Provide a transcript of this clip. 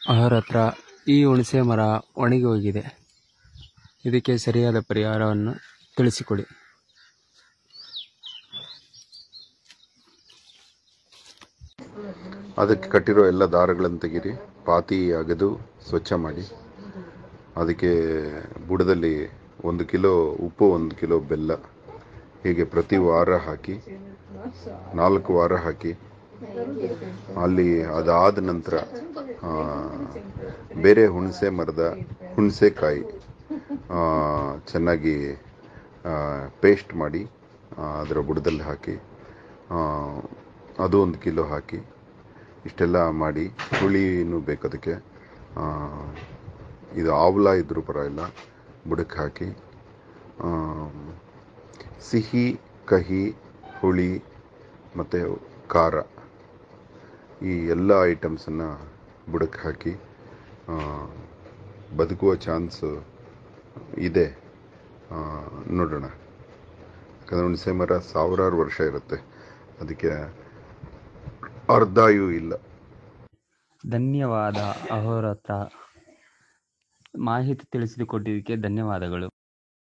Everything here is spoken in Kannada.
ಅವರ ಹತ್ರ ಈ ಹುಣಸೆ ಮರ ಒಣಗಿ ಹೋಗಿದೆ ಇದಕ್ಕೆ ಸರಿಯಾದ ಪರಿಹಾರವನ್ನು ತಿಳಿಸಿಕೊಡಿ ಅದಕ್ಕೆ ಕಟ್ಟಿರೋ ಎಲ್ಲ ದಾರಗಳನ್ನು ತೆಗೀರಿ ಪಾತಿ ಅಗೆದು ಸ್ವಚ್ಛ ಮಾಡಿ ಅದಕ್ಕೆ ಬುಡದಲ್ಲಿ ಒಂದು ಕಿಲೋ ಉಪ್ಪು ಒಂದು ಕಿಲೋ ಬೆಲ್ಲ ಹೀಗೆ ಪ್ರತಿ ವಾರ ಹಾಕಿ ನಾಲ್ಕು ವಾರ ಹಾಕಿ ಅಲ್ಲಿ ಅದಾದ ನಂತರ ಆ, ಬೇರೆ ಹುಣಸೆ ಮರದ ಹುಣಸೆಕಾಯಿ ಆ, ಚೆನ್ನಾಗಿ ಪೇಸ್ಟ್ ಮಾಡಿ ಆ, ಅದರ ಬುಡದಲ್ಲಿ ಹಾಕಿ ಆ, ಅದು ಒಂದು ಕಿಲೋ ಹಾಕಿ ಇಷ್ಟೆಲ್ಲ ಮಾಡಿ ಹುಳಿನೂ ಬೇಕು ಅದಕ್ಕೆ ಆ, ಇದು ಆವ್ಲ ಇದ್ರೂ ಪರವಾಗಿಲ್ಲ ಬುಡಕ್ಕೆ ಹಾಕಿ ಆ, ಸಿಹಿ ಕಹಿ ಹುಳಿ ಮತ್ತು ಖಾರ ಈ ಎಲ್ಲ ಐಟಮ್ಸನ್ನು ಬುಡಕ್ಕೆ ಹಾಕಿ ಆ, ಬದುಕುವ ಚಾನ್ಸ್ ಇದೆ ಆ, ನೋಡೋಣ ಯಾಕಂದರೆ ಹುಣಸೆ ಮರ ಸಾವಿರಾರು ವರ್ಷ ಇರುತ್ತೆ ಅದಕ್ಕೆ ಅರ್ಧಾಯು ಇಲ್ಲ ಧನ್ಯವಾದ ಅಹೋರಾತ್ರ ಮಾಹಿತಿ ತಿಳಿಸಿಕೊಟ್ಟಿದ್ದಕ್ಕೆ ಧನ್ಯವಾದಗಳು